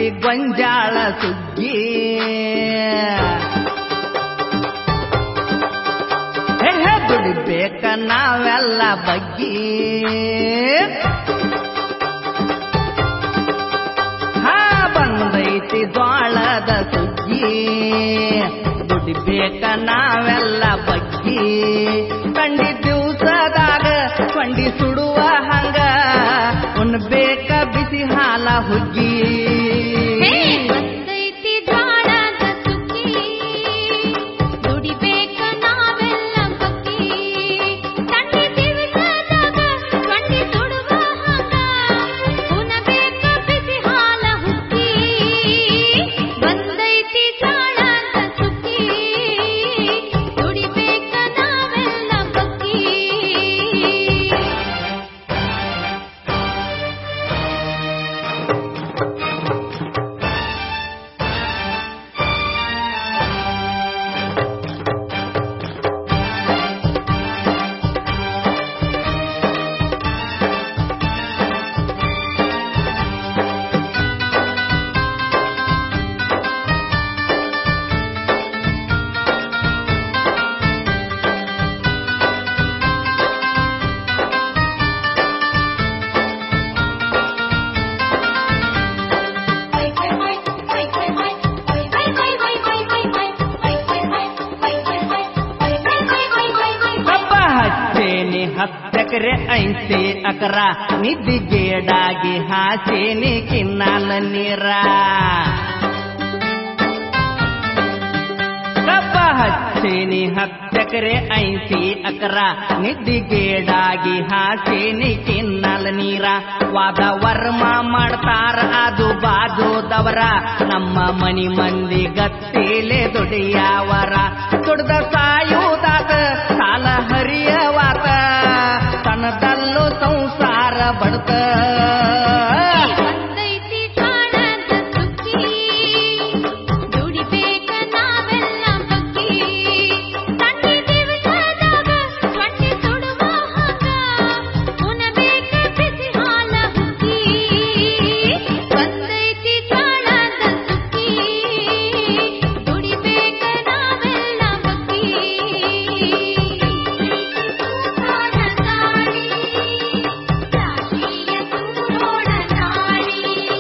ಗೊಂಜಾಳ ಸುಗ್ಗಿ ಹೇ ಹೇ ದುಡಿಬೇಕ ನಾವೆಲ್ಲ ಬಗ್ಗಿ ಹಾ ಬಂದೈತಿ ಜ್ವಾಳದ ಸುಗ್ಗಿ ದುಡಿಬೇಕ ನಾವೆಲ್ಲ ಬಗ್ಗಿ ಕಂಡಿ ದಿವಸದಾಗ ಕೊಂಡಿ ಸುಡುವ ಹಂಗ ಉಣ್ಬೇಕ ಬಿಸಿ ಹಾಲ ಹುಗ್ಗಿ ಹೇ ಬಂದೈತಿ ಜ್ವಾಳದ ಸುಗ್ಗಿ ದುಡಿಬೇಕ ನಾವೆಲ್ಲ ಬಗ್ಗಿ ತಂಡಿ ದಿವಸದಾಗ ಕೊಂಡಿ ಸುಡುವ ಹಂಗ ಉಣಬೇಕ ಬಿಸಿ ಹಾಲ ಹುಗ್ಗಿ ಬಂದೈತಿ ಜ್ವಾಳದ ಸುಗ್ಗಿ ದುಡಿಬೇಕ ನಾವೆಲ್ಲ ಬಗ್ಗಿ ಕಬ್ಬ ಹಚ್ಚೇನಿ ಹತ್ತೆಕರೆ ಐಂತಿ ಅಕರ ನಿದ್ದಿಗೇಡಾಗಿ ಹಾಸೇನಿ ಕಿನ್ನಾಲ ನೀರ ಕಬ್ಬ ಹಚ್ಚೇನಿ ಹತ್ತೆಕರೆ ಐಂತಿ ಅಕರ ನಿದ್ದಿಗೇಡಾಗಿ ಹಾಸೇನಿ ಕಿನ್ನಾಲ ನೀರ ವಾದ ವರ್ಮ ಮಾಡ್ತಾರ ಅದು ಬಾಜುದವರ ನಮ್ಮ ಮನಿ ಮಂದಿ ಗತ್ತಿಲೆ ದುಡಿಯಾವರ ದುಡ್ದ ಸಾಯುವುದಾತ ಸಾಲ ಹರಿಯವಾತ ತನದಲ್ಲೂ ಸಂಸಾರ ಬಡ್ತ ಬಂದೈತಿ ಜ್ವಾಳದ ಸುಗ್ಗಿ ದುಡಿಬೇಕ ನಾವೆಲ್ಲ ಬಗ್ಗಿ ತಂಡಿ ದಿವಸದಾಗ ಕೊಂಡಿ ಸುಡುವ ಹಂಗ ಉಣಬೇಕ ಬಿಸಿ ಹಾಲ ಹುಗ್ಗಿ ಬಂದೈತಿ ಜ್ವಾಳದ ಸುಗ್ಗಿ ದುಡಿಬೇಕ ನಾವೆಲ್ಲ ಬಗ್ಗಿ ರಾಶಿಯ ತೂರೋಣ ನಾಳಿ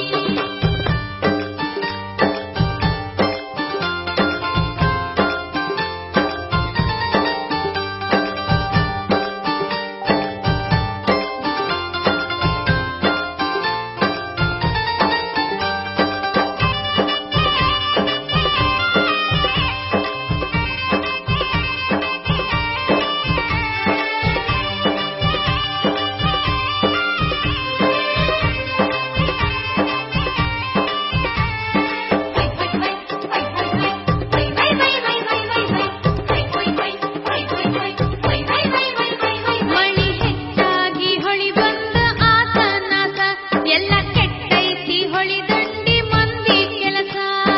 ಮಳಿ ಹೆಚ್ಚಾಗಿ ಹೊಳಿ ಬಂದ ಆತನಾಸ ಎಲ್ಲ ಕೆಟ್ಟೈತಿ ಹೊಳಿ ದಂಡಿ ಮಂದಿ ಕೆಲಸ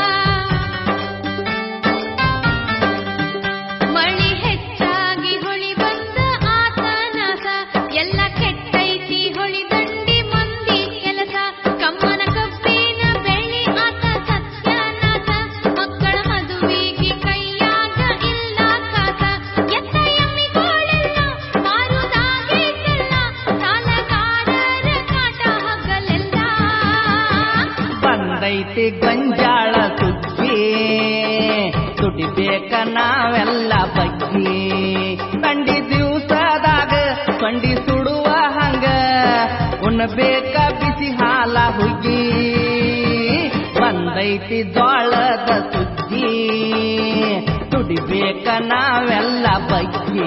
ಮಳಿ ಹೆಚ್ಚಾಗಿ ಹೊಳಿ ಬಂದ ಆತನಾಸ ಎಲ್ಲ ಕೆಟ್ಟೈತಿ ಹೊಳಿ ದಂಡಿ ಮಂದಿ ಕೆಲಸ ಕಮ್ಮನ ಕಬ್ಬಿನ ಬೆಳಿ ಆತ ಸತ್ಯನಾಥ ಮಕ್ಕಳ ಮದುವೆಗೆ ಕೈಯಾಗ ಇಲ್ಲ ಕಾಸ ಎತ್ತ ಎಮ್ಮಿಗೋಳೆಲ್ಲ ಮಾರುದಾಗೈತೆಲ್ಲ ಸಾಲಗಾರರ ಕಾಟ ಹಗಲೆಲ್ಲ ಬಂದೈತಿ ಗೊಂಜಾಳ ಸುಗ್ಗಿ ದುಡಿಬೇಕ ನಾವೆಲ್ಲ ಬಗ್ಗಿ ಕಂಡಿ ದಿವಸದಾಗ ಕೊಂಡಿ ಸುಡುವ ಹಂಗ ಉಣ್ಬೇಕ ಬಿಸಿ ಹಾಲ ಹುಗ್ಗಿ ಬಂದೈತಿ ಜ್ವಾಳದ ಸುಗ್ಗಿ ದುಡಿಬೇಕ ನಾವೆಲ್ಲ ಬಗ್ಗಿ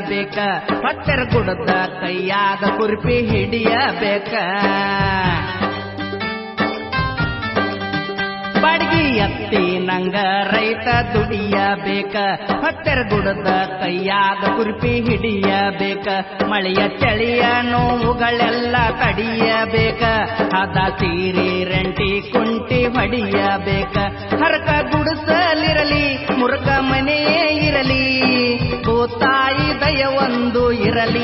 ಹಿಡಿಯಬೇಕ ಹೊಟ್ಟೆರ ಗುಡದ ಕೈಯಾಗ ಕುರ್ಪಿ ಹಿಡಿಯಬೇಕ ಬಾಡಿಗೆ ಎತ್ತಿ ನಂಗ ರೈತ ದುಡಿಯಬೇಕ ಹೊಟ್ಟೆರ ಗುಡದ ಕೈಯಾಗ ಕುರ್ಪಿ ಹಿಡಿಯಬೇಕ ಮಳೆಯ ಚಳಿಯ ನೋವುಗಳೆಲ್ಲ ತಡಿಯಬೇಕ ಹದ ಸೀರೆ ರೆಂಟಿ ಕುಂಟಿ ಹೊಡಿಯಬೇಕ ಹರಕ ಗುಡಿಸಲಿರಲಿ ಮುರುಕ ಮನೆಯೇ ಇರಲಿ ಭೂತಾಯಿ ದಯ ಒಂದು ಇರಲಿ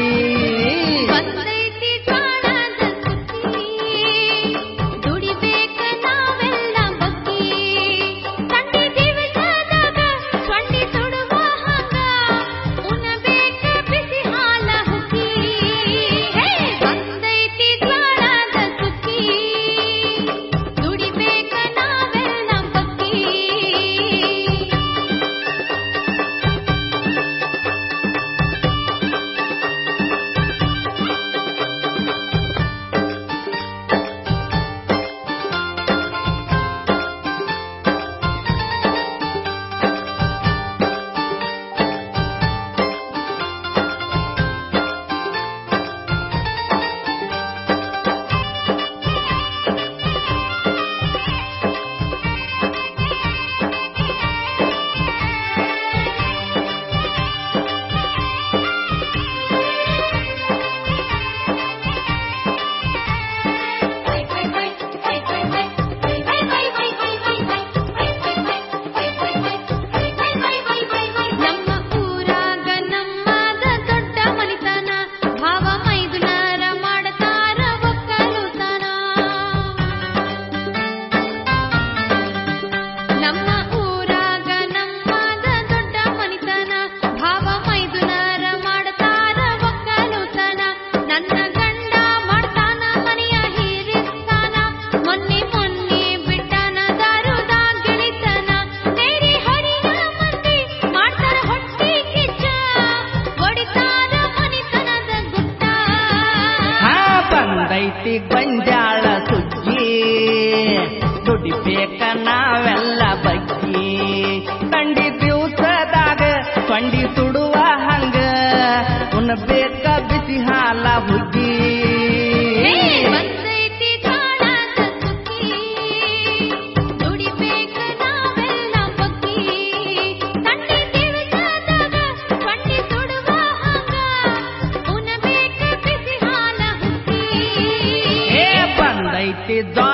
ಬಂದೈತಿ ಜ್ವಾಳದ ಸುಗ್ಗಿ ದುಡಿಬೇಕ ನಾವೆಲ್ಲ ಬಗ್ಗಿ ಸಂಡೆ ದಿವಸದಾಗ ಸೊಂಡಿ ಸುಡುವ ಹಂಗ ಉಣಬೇಕ ಬಿಸಿ ಹಾಲ ಹುಗ್ಗಿ ಹೇ ಬಂದೈತಿ ಜ್ವಾಳದ ಸುಗ್ಗಿ ದುಡಿಬೇಕ ನಾವೆಲ್ಲ ಬಗ್ಗಿ ನಮ್ಮ ಊರಾಗ ನಮ್ಮದ ದೊಡ್ಡ ಮನಿತನ ಭಾವ ಮೈದುನರ ಮಾಡತಾರ ಒಕ್ಕಲುತನ ನಮ್ಮ ಊರಾಗ ನಮ್ಮದ ದೊಡ್ಡ ಮನಿತನ ಭಾವ ಮೈದುನರ ಮಾಡತಾರ ಒಕ್ಕಲುತನ ನನ್ನ ಗಂಡ ಮಾಡ್ತಾನ ಮನೆಯ ಹೀರಿಸ್ತಾನ ಮೊನ್ನೆ ಮೊನ್ನೆ ಬಿಟ್ಟನ ದಾರುದಾಗ ಗೆಳಿತನ ಸೇರಿ ಹರಿಯ ಮಂದಿ ಮಾಡ್ತಾರ ಹೊಟ್ಟಿ ಕಿಚ್ಚ ಹೊಡಿತಾರ ಮನಿತನದ ಗುಟ್ಟ ಹಾ ಬಂದೈತಿ ಗೊಂಜಾಳ ಸುಗ್ಗಿ ದುಡಿಬೇಕ ನಾವೆಲ್ಲ ಬಗ್ಗಿ ತಂಡಿ ದಿವಸದಾಗ ಕೊಂಡಿ ಸುಡುವ ಹಂಗ ಉಣ್ಬೇಕ ಬಿಸಿ ಹಾಲ ಹುಗ್ಗಿ ಹೇ ಬಂದೈತಿ ಜ್ವಾಳದ ಸುಗ್ಗಿ ದುಡಿಬೇಕ ನಾವೆಲ್ಲ ಬಗ್ಗಿ ಸಂಡೆ ದಿವಸದಾಗ ಸೊಂಡಿ ಸುಡುವ ಹಂಗ ಉಣಬೇಕ ಬಿಸಿ ಹಾಲ ಹುಗ್ಗಿ ಏ ಬಂದೈತಿ ಜ್ವಾಳ